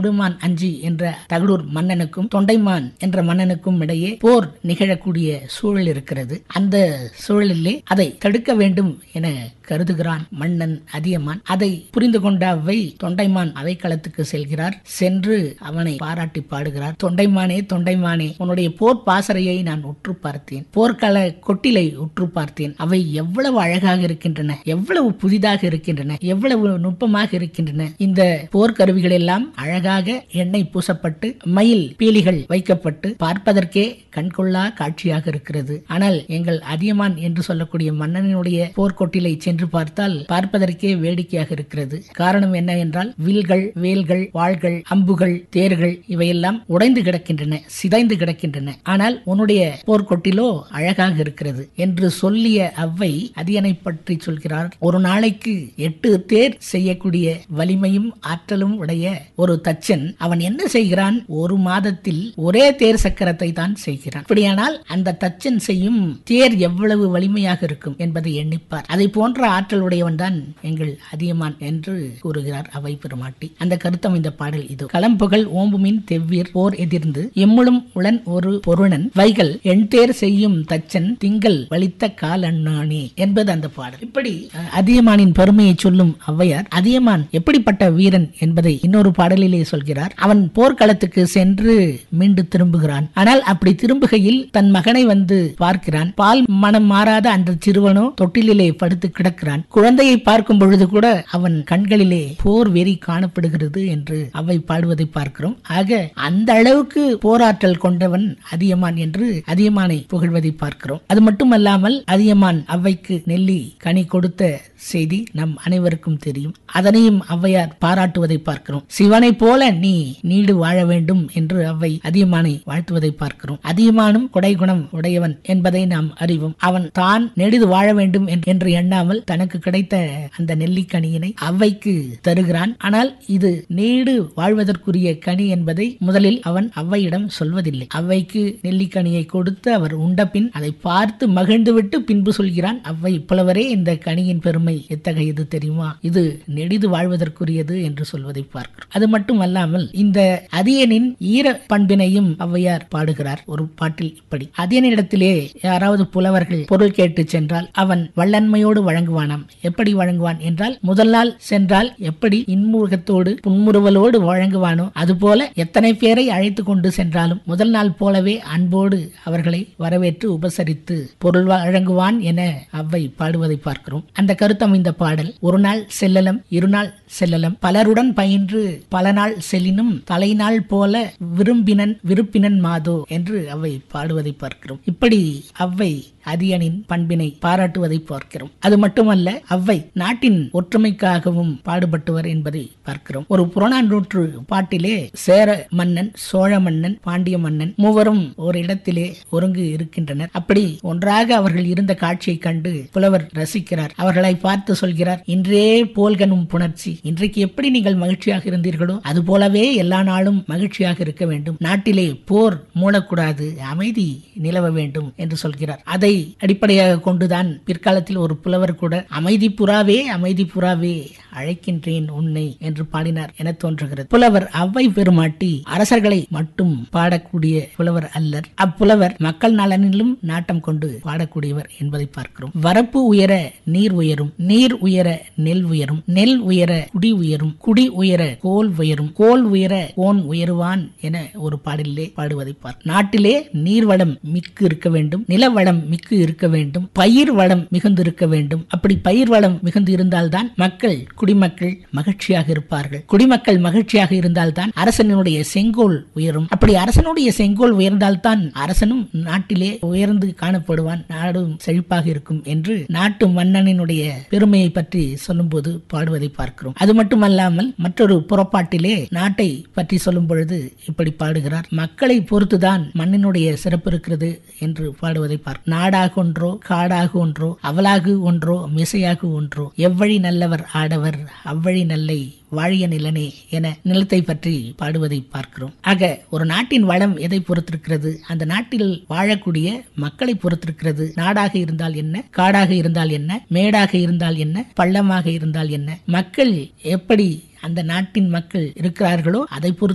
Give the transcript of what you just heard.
பெருமான் அஞ்சி என்ற தகடூர் மன்னனுக்கும் தொண்டைமான் என்ற மன்னனுக்கும் இடையே போர் நிகழக்கூடிய சூழல் இருக்கிறது அந்த சூழலிலே அதை தடுக்க வேண்டும் என கருதுகிறான் மன்னன் அதியமான் அதை புரிந்து கொண்ட அவ்வை தொண்டைமான் அவைக்களத்துக்கு செல்கிறார் சென்று அவனை பாராட்டி பாடுகிறார் தொண்டைமானே தொண்டைமானே உன்னுடைய போர் பாசறையை நான் உற்று பார்த்தேன் போர்க்கள கொட்டிலை உற்று பார்த்தேன் அவை எவ்வளவு அழகாக இருக்கின்றன எவ்வளவு புதிதாக இருக்கின்றன எவ்வளவு நுட்பமாக இருக்கின்றன இந்த போர்க்கருவிகள் எல்லாம் அழகாக எண்ணெய் பூசப்பட்டு மயில் பீலிகள் வைக்கப்பட்டு பார்ப்பதற்கே கண்கொள்ளா காட்சியாக இருக்கிறது ஆனால் எங்கள் அதியமான் என்று சொல்லக்கூடிய மன்னனுடைய போர்க்கொட்டிலை சென்று பார்த்தால் பார்ப்பதற்கே வேடிக்கையாக இருக்கிறது காரணம் என்ன என்றால் வில்கள் வேல்கள் வாள்கள் அம்புகள் தேர்கள் இவையெல்லாம் உடைந்து கிடக்கின்றன சிதைந்து கிடக்கின்றன ஆனால் உன்னுடைய போர்க்கொட்டிலோ அழகாக இருக்கிறது என்று சொல்லிய அவ்வை அதியனை பற்றி சொல்கிறார் ஒரு நாளைக்கு எட்டு தேர் செய்யக்கூடிய வலிமையும் ஆற்றலும் உடைய ஒரு தச்சன் அவன் என்ன செய்கிறான் ஒரு மாதத்தில் ஒரே தேர் சக்கரத்தை தான் செய்கிறான் அப்படியானால் அந்த தச்சன் செய்யும் தேர் எவ்வளவு வலிமையாக இருக்கும் என்பதை எண்ணிப்பார் அதை போன்ற ஆற்றல் உடையவன் தான் எங்கள் அதியமான் என்று கூறுகிறார் அவை பெருமாட்டி அந்த கருத்தம் இந்த பாடல் இது களம்புகள் ஓம்புமின் தெவ்வீர் போர் எதிர்ந்து எம்முளும் உளன் ஒரு பொருணன் வைகள் எண் தேர் செய்யும் தச்சன் திங்கள் வலித்த கால் அண்ணானே என்பது அந்த பாடல் இப்படி அஹ், அதியமானின் பெருமையை சொல்லும் ஔவையார் அதியமான் எப்படிப்பட்ட வீரன் என்பதை இன்னொரு பாடலிலே சொல்கிறார் அவன் போர்க்களத்துக்கு சென்று மீண்டு திரும்புகிறான் ஆனால் அப்படி திரும்புகையில் தன் மகனை வந்து பார்க்கிறான் பால் மனம் மாறாத அந்த சிறுவனோ தொட்டிலே படுத்து கிடக்கிறான் குழந்தையை பார்க்கும் பொழுது கூட அவன் கண்களிலே போர் வெறி காணப்படுகிறது என்று அவை பாடுவதை பார்க்கிறோம் ஆக அந்த அளவுக்கு போராற்றல் கொண்டவன் அதியமான் என்று அதியமானை புகழ்வதை பார்க்கிறோம் அது மட்டுமல்லாமல் அதியமான் அவ்வைக்கு நெல்லி கனி கொடுத்த செய்தி நம் அனைவருக்கும் தெரியும் அதனையும் ஔவையார் பாராட்டுவதை பார்க்கிறோம் சிவனை போல நீ நீடு வாழ வேண்டும் என்று அவ்வை அதியமானை வாழ்த்துவதை பார்க்கிறோம் அதியமானும் கொடைகுணம் உடையவன் என்பதை நாம் அறிவோம் அவன் தான் நெடிது வாழ வேண்டும் என்று- என்று எண்ணாமல் தனக்கு கிடைத்த அந்த நெல்லிக்கனியினை அவ்வைக்கு தருகிறான் ஆனால் இது நீடு வாழ்வதற்குரிய கனி என்பதை முதலில் அவன் அவ்வையிடம் சொல்வதில்லை அவ்வைக்கு நெல்லிக்கனியை கொடுத்து அவர் உண்டபின் அதை பார்த்து மகிழ்ந்துவிட்டு பின்பு சொல்கிறான் அவ்வை புலவரே இந்த கனியின் பெருமை எத்தகையது தெரியுமா இது நெடிது வாழ்வதற்குரியது என்று சொல்வதை பார்க்கிறோம் அது மட்டுமல்லாமல் இந்த அதியனின் ஈர பண்பினையும் ஔவையார் பாடுகிறார் ஒரு பாட்டில் இப்படி அதியனிடத்திலே யாராவது புலவர்கள் பொருள் கேட்டு சென்றால் அவன் வள்ளன்மையோடு வழங்குவானாம் எப்படி வழங்குவான் என்றால் முதல் நாள் சென்றால் எப்படி இன்முகத்தோடு புன்முறுவலோடு வழங்குவானோ அதுபோல எத்தனை பேரை அழைத்து கொண்டு சென்றாலும் முதல் நாள் போலவே அன்போடு அவர்களை வரவேற்று உபசரித்து பொருள் வழங்குவான் என அவ்வை பாடுவதை பார்க்கிறோம் அந்த கருத்தம் இந்த பாடல் ஒரு நாள் செல்லலம் இருநாள் செல்லலம் பலருடன் பயின்று பல நாள் செல்லினும் தலைநாள் போல விரும்பினன் விருப்பினன் மாதோ என்று அவை பாடுவதை பார்க்கிறோம் இப்படி அவ்வை அதியனின் பண்பினை பாராட்டுவதை பார்க்கிறோம் அது மட்டுமல்ல அவ்வை நாட்டின் ஒற்றுமைக்காகவும் பாடுபட்டவர் என்பதை பார்க்கிறோம் ஒரு புறநானூற்று பாட்டிலே சேர மன்னன் சோழ மன்னன் பாண்டிய மன்னன் மூவரும் ஒரு இடத்திலே ஒருங்கு இருக்கின்றனர் அப்படி ஒன்றாக அவர்கள் இருந்த காட்சியை கண்டு புலவர் ரசிக்கிறார் அவர்களை பார்த்து சொல்கிறார் இன்றே போல்கனும் புணர்ச்சி இன்றைக்கு எப்படி நீங்கள் மகிழ்ச்சியாக இருந்தீர்களோ அது போலவே எல்லா நாளும் மகிழ்ச்சியாக இருக்க வேண்டும் நாட்டிலே போர் மூடக்கூடாது அமைதி நிலவ வேண்டும் என்று சொல்கிறார் அதை அடிப்படையாக கொண்டுதான் பிற்காலத்தில் ஒரு புலவர் கூட அமைதி புறாவே அமைதி புறாவே அழைக்கின்றேன் உன்னை என்று பாடினார் என தோன்றுகிறது புலவர் அவ்வை பெருமாட்டி அரசர்களை மட்டும் பாடக்கூடிய புலவர் அல்லர் அப்புலவர் மக்கள் நலனிலும் நாட்டம் கொண்டு பாடக்கூடியவர் என்பதை பார்க்கிறோம் வரப்பு உயர நீர் உயரும் நீர் உயர நெல் உயரும் நெல் உயர குடி உயரும் குடி உயர கோல் உயரும் கோல் உயர கோன் உயருவான் என ஒரு பாடலிலே பாடுவதை பார் நாட்டிலே நீர்வளம் மிக்கு இருக்க வேண்டும் நிலவளம் மிக்கு இருக்க வேண்டும் பயிர் வளம் மிகுந்து இருக்க வேண்டும் அப்படி பயிர் வளம் மிகுந்து இருந்தால்தான் மக்கள் குடிமக்கள் மகிழ்ச்சியாக இருப்பார்கள் குடிமக்கள் மகிழ்ச்சியாக இருந்தால்தான் அரசனுடைய செங்கோல் உயரும் அப்படி அரசனுடைய செங்கோல் உயர்ந்தால்தான் அரசனும் நாட்டிலே உயர்ந்து காணப்படுவான் நாடும் செழிப்பாக இருக்கும் என்று நாட்டு மன்னனினுடைய பெருமையை பற்றி சொல்லும்போது பாடுவதை பார்க்கிறோம் அது மட்டுமல்லாமல் மற்றொரு புறப்பாட்டிலே நாட்டை பற்றி சொல்லும் பொழுது இப்படி பாடுகிறார் மக்களை பொறுத்துதான் மண்ணினுடைய சிறப்பு இருக்கிறது என்று பாடுவதை பார்க்க நாடாக ஒன்றோ காடாக ஒன்றோ அவலாகு ஒன்றோ மிசையாக ஒன்றோ எவ்வழி நல்லவர் ஆடவர் அவ்வழி நல்லை வாழிய நிலனே என நிலத்தை பற்றி பாடுவதை பார்க்கிறோம் ஆக ஒரு நாட்டின் வளம் எதை பொறுத்திருக்கிறது அந்த நாட்டில் வாழக்கூடிய மக்களை பொறுத்திருக்கிறது நாடாக இருந்தால் என்ன காடாக இருந்தால் என்ன மேடாக இருந்தால் என்ன பள்ளமாக இருந்தால் என்ன மக்கள் எப்படி அந்த நாட்டின் மக்கள் இருக்கிறார்களோ அதை பொறுத்து